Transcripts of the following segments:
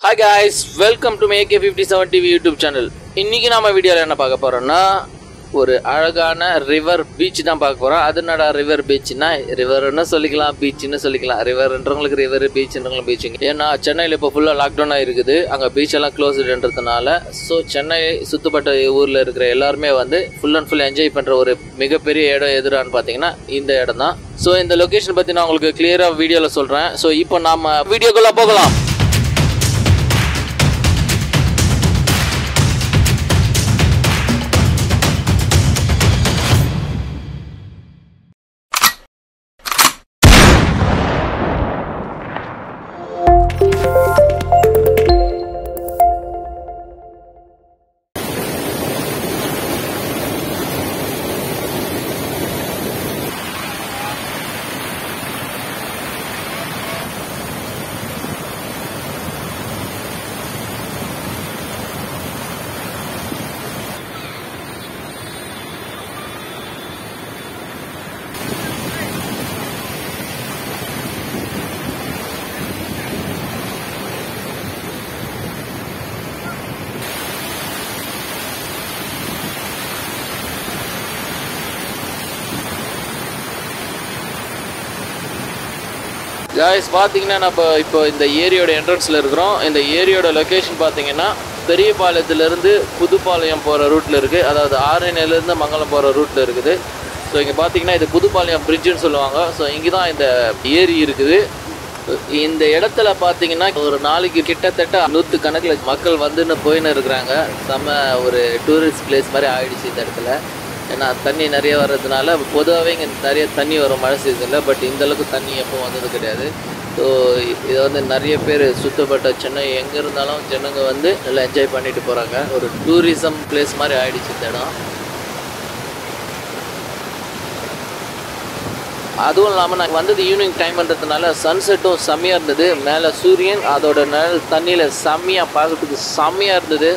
hi guys welcome to MK fifty seven TV YouTube channel இன்னைக்கு நாம வீடியோவில் என்ன பார்க்க போறோம்னா ஒரு அழகான ரிவர் பீச் தான் பார்க்க போறோம் அது என்னடா ரிவர் பீச்னா ரிவர்னு சொல்லிக்கலாம் பீச்னு சொல்லிக்கலாம் ரிவர்ன்றவங்களுக்கு ரிவர் பீச்ன்றவங்களுக்கு பீச்சுங்க ஏன்னா சென்னையில் இப்போ ஃபுல்லாக லாக்டவுன் இருக்குது அங்கே பீச் எல்லாம் க்ளோஸ்டுன்றதுனால ஸோ சென்னை சுத்தப்பட்ட ஊரில் இருக்கிற எல்லாருமே வந்து ஃபுல் அண்ட் ஃபுல் என்ஜாய் பண்ணுற ஒரு மிகப்பெரிய இடம் எதுடான்னு பார்த்தீங்கன்னா இந்த இடம் தான் ஸோ இந்த லொக்கேஷன் பற்றி நான் உங்களுக்கு கிளியராக வீடியோவில் சொல்கிறேன் ஸோ இப்போ நாம வீடியோக்குள்ளே போகலாம் காய்ஸ் பார்த்தீங்கன்னா நம்ம இப்போ இந்த ஏரியோட என்ட்ரன்ஸில் இருக்கிறோம் இந்த ஏரியோட லொக்கேஷன் பார்த்தீங்கன்னா பெரியபாளையத்துலேருந்து புதுப்பாளையம் போகிற ரூட்டில் இருக்குது அதாவது ஆரணியிலேருந்து மங்கலம் போகிற ரூட்டில் இருக்குது ஸோ இங்கே பார்த்தீங்கன்னா இது புதுப்பாளையம் பிரிட்ஜுன்னு சொல்லுவாங்க ஸோ இங்கே தான் இந்த ஏரி இருக்குது இந்த இடத்துல பார்த்தீங்கன்னா ஒரு நாளைக்கு கிட்டத்தட்ட நூற்று கணக்கில் மக்கள் வந்துன்னு போயின்னு இருக்கிறாங்க செம்ம ஒரு டூரிஸ்ட் பிளேஸ் மாதிரி ஆயிடுச்சு இந்த இடத்துல ஏன்னா தண்ணி நிறைய வர்றதுனால பொதுவாகவே இங்கே நிறைய தண்ணி வரும் மழை சீசனில் பட் இந்த அளவுக்கு தண்ணி எப்போ வந்தது கிடையாது ஸோ இதை வந்து நிறைய பேர் சுத்தப்பட்ட சென்னை எங்கே இருந்தாலும் ஜனங்க வந்து நல்லா என்ஜாய் பண்ணிட்டு போகிறாங்க ஒரு டூரிசம் பிளேஸ் மாதிரி ஆயிடுச்சு இந்த இடம் அதுவும் இல்லாமல் நாங்கள் வந்தது ஈவினிங் டைம்ன்றதுனால சன்செட்டும் செம்மையாக இருந்தது மேலே சூரியன் அதோட நிழல் தண்ணியில் செம்மையாக பார்க்கறதுக்கு செம்மையாக இருந்தது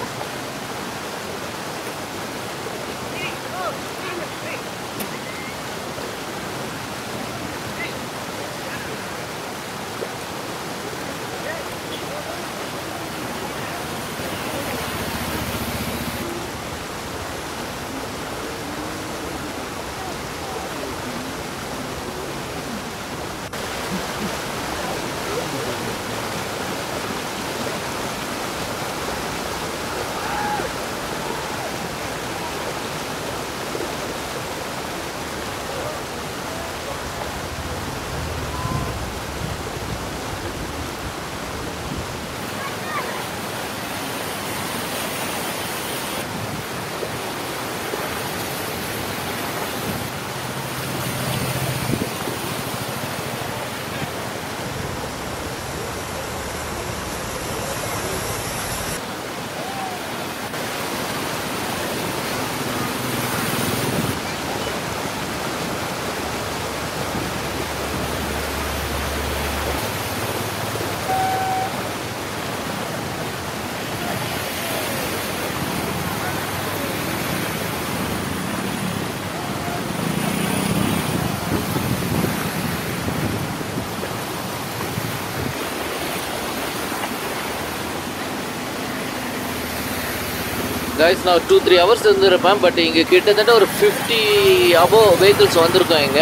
கைஸ் நான் டூ த்ரீ ஹவர்ஸ் இருந்திருப்பேன் பட் இங்கே கிட்டத்தட்ட ஒரு ஃபிஃப்டி அபோ வெஹிக்கிள்ஸ் வந்திருக்கோம் இங்கே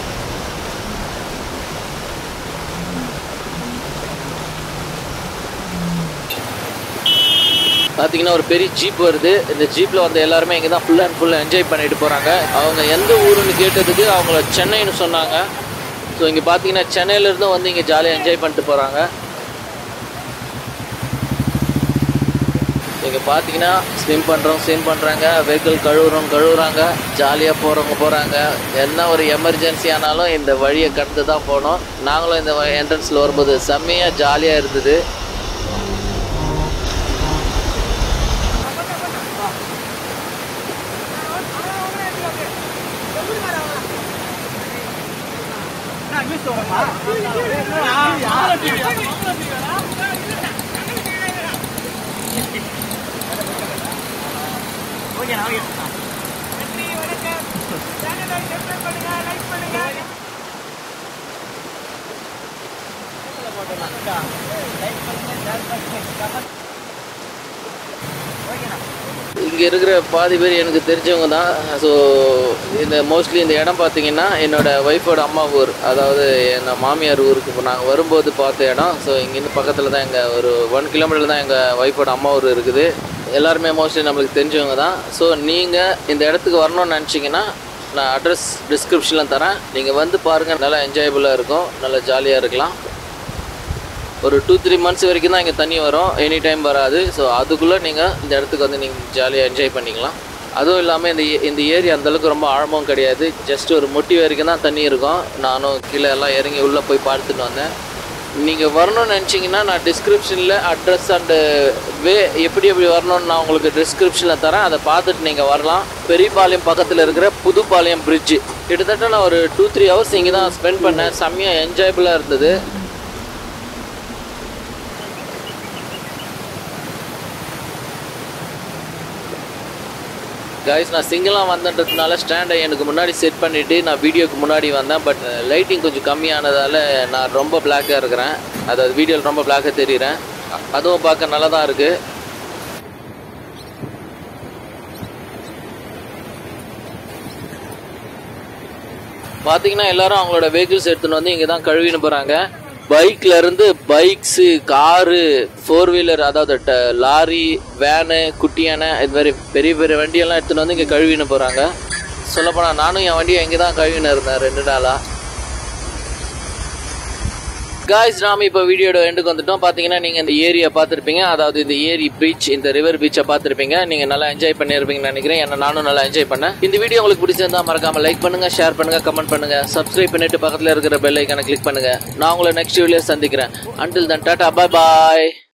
பார்த்தீங்கன்னா ஒரு பெரிய ஜீப் வருது இந்த ஜீப்பில் வந்து எல்லாருமே இங்கே தான் ஃபுல் அண்ட் ஃபுல் என்ஜாய் பண்ணிட்டு போகிறாங்க அவங்க எந்த ஊருன்னு கேட்டதுக்கு அவங்கள சென்னைன்னு சொன்னாங்க ஸோ இங்கே பார்த்தீங்கன்னா சென்னையிலேருந்தும் வந்து இங்கே ஜாலியாக என்ஜாய் பண்ணிட்டு போகிறாங்க இங்கே பார்த்தீங்கன்னா ஸ்விம் பண்ணுறோம் ஸ்விம் பண்ணுறாங்க வெஹிக்கிள் கழுவுறோம் கழுவுறாங்க ஜாலியாக போகிறவங்க போகிறாங்க என்ன ஒரு எமர்ஜென்சி ஆனாலும் இந்த வழியை கடந்து தான் போனோம் நாங்களும் இந்த என்ட்ரன்ஸில் வரும்போது செம்மையாக ஜாலியாக இருந்தது இங்கே இருக்கிற பாதி பேர் எனக்கு தெரிஞ்சவங்க தான் ஸோ இந்த மோஸ்ட்லி இந்த இடம் பார்த்தீங்கன்னா என்னோட ஒய்ஃபோட அம்மா ஊர் அதாவது என் மாமியார் ஊருக்கு இப்போ நாங்கள் வரும்போது பார்த்த இடம் ஸோ இங்கேருந்து பக்கத்தில் தான் எங்கள் ஒரு ஒன் கிலோமீட்டர் தான் எங்கள் ஒய்ஃபோட அம்மா ஊர் இருக்குது எல்லாருமே மோஸ்ட்லி நம்மளுக்கு தெரிஞ்சவங்க தான் ஸோ நீங்கள் இந்த இடத்துக்கு வரணும்னு நினச்சிங்கன்னா நான் அட்ரஸ் டிஸ்கிரிப்ஷனில் தரேன் நீங்கள் வந்து பாருங்கள் நல்லா என்ஜாயபுளாக இருக்கும் நல்லா ஜாலியாக இருக்கலாம் ஒரு டூ த்ரீ மந்த்ஸ் வரைக்கும் தான் இங்கே தண்ணி வரும் எனி டைம் வராது ஸோ அதுக்குள்ளே நீங்கள் இந்த இடத்துக்கு வந்து நீங்கள் ஜாலியாக என்ஜாய் பண்ணிக்கலாம் அதுவும் இல்லாமல் இந்த ஏ- இந்த ஏரி அந்தளவுக்கு ரொம்ப ஆழமும் கிடையாது ஜஸ்ட் ஒரு முட்டி வரைக்கும் தான் தண்ணி இருக்கும் நானும் கீழே எல்லாம் இறங்கி உள்ளே போய் பார்த்துட்டு வந்தேன் நீங்கள் வரணும்னு நினச்சிங்கன்னா நான் டிஸ்கிரிப்ஷனில் அட்ரஸ் அண்டு வே எப்படி எப்படி வரணும்னு நான் உங்களுக்கு டிஸ்கிரிப்ஷனில் தரேன் அதை பார்த்துட்டு நீங்கள் வரலாம் பெரியபாளையம் பக்கத்தில் இருக்கிற புதுப்பாளையம் பிரிட்ஜு கிட்டத்தட்ட நான் ஒரு டூ த்ரீ ஹவர்ஸ் இங்கே தான் ஸ்பெண்ட் பண்ணேன் செம்மையாக என்ஜாயபுளாக இருந்தது கைஸ் நான் சிங்கிளாக வந்தன்றதுனால ஸ்டாண்டை எனக்கு முன்னாடி செட் பண்ணிவிட்டு நான் வீடியோக்கு முன்னாடி வந்தேன் பட் லைட்டிங் கொஞ்சம் கம்மியானதால் நான் ரொம்ப பிளாக்காக இருக்கிறேன் அதாவது வீடியோவில் ரொம்ப பிளாக்காக தெரியுறேன் அதுவும் பார்க்க நல்லா தான் இருக்குது பார்த்தீங்கன்னா எல்லாரும் அவங்களோட வெஹிக்கிள்ஸ் எடுத்துன்னு வந்து இங்கே தான் கழுவின்னு போகிறாங்க பைக்ல இருந்து பைக்ஸு காரு ஃபோர் வீலர் அதாவது ட- லாரி வேனு குட்டியான இது மாதிரி பெரிய பெரிய வண்டியெல்லாம் எடுத்துன்னு வந்து இங்கே கழுவின்னு போகிறாங்க சொல்லப்போனால் நானும் என் வண்டியை இங்கே தான் கழுவின்னு இருந்தேன் ரெண்டு நாளாக காய்ஸ் நாம இப்போ வீடியோட எண்டுக்கு வந்துட்டோம் பார்த்தீங்கன்னா நீங்கள் இந்த ஏரியா பார்த்துருப்பீங்க அதாவது இந்த ஏரி பீச் இந்த ரிவர் பீச்சை பார்த்துருப்பீங்க நீங்கள் நல்லா என்ஜாய் பண்ணியிருப்பீங்கன்னு நினைக்கிறேன் ஏன்னா நானும் நல்லா என்ஜாய் பண்ணேன் இந்த வீடியோ உங்களுக்கு பிடிச்சிருந்தா மறக்காம லைக் பண்ணுங்க ஷேர் பண்ணுங்க கமெண்ட் பண்ணுங்க சப்ஸ்கிரைப் பண்ணிட்டு பக்கத்தில் இருக்கிற பெல் ஐக்கானை கிளிக் பண்ணுங்க நான் உங்களை நெக்ஸ்ட் வீடியோ சந்திக்கிறேன் அண்டில் தன் டாட்டா பாய் பாய்